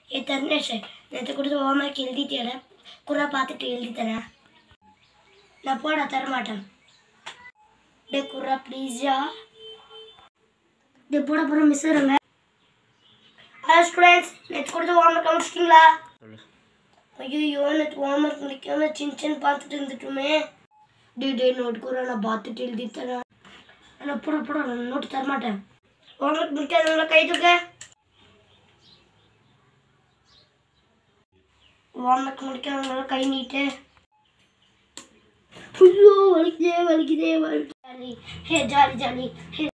ஏ தருணேஷ் நேற்று கொடுத்து ஹோம்ஒர்க் எழுதிட்டேல குரா பார்த்துட்டு எழுதி தரேன் நான் போடா தரமாட்டேன் டே குரா ப்ளீஸா டே போட போகிற மிஸ் வருங்க ஹலோ ஸ்டூடெண்ட்ஸ் நேற்று கொடுத்து ஹோம்ஒர்க் முடிச்சிட்டிங்களா சொல்லு ஐயோ நேற்று ஹோம்ஒர்க் முடிக்காம சின்ன சின்ன பார்த்துட்டு இருந்துட்டுமே டே டே நோட் கூட நான் பார்த்துட்டு எழுதி தரேன் ஆனால் போட போட நான் நோட்டு தரமாட்டேன் ஹோம்ஒர்க் முடிக்காதவங்கள கை தூக்க ஹோம்ஒர்க் முடிக்காதவங்கள கை நீட்டு ஐயோ வலிக்குதே வலிக்குதே வலிக்குதே ஜாலி ஹே ஜாலி ஜாலி ஹே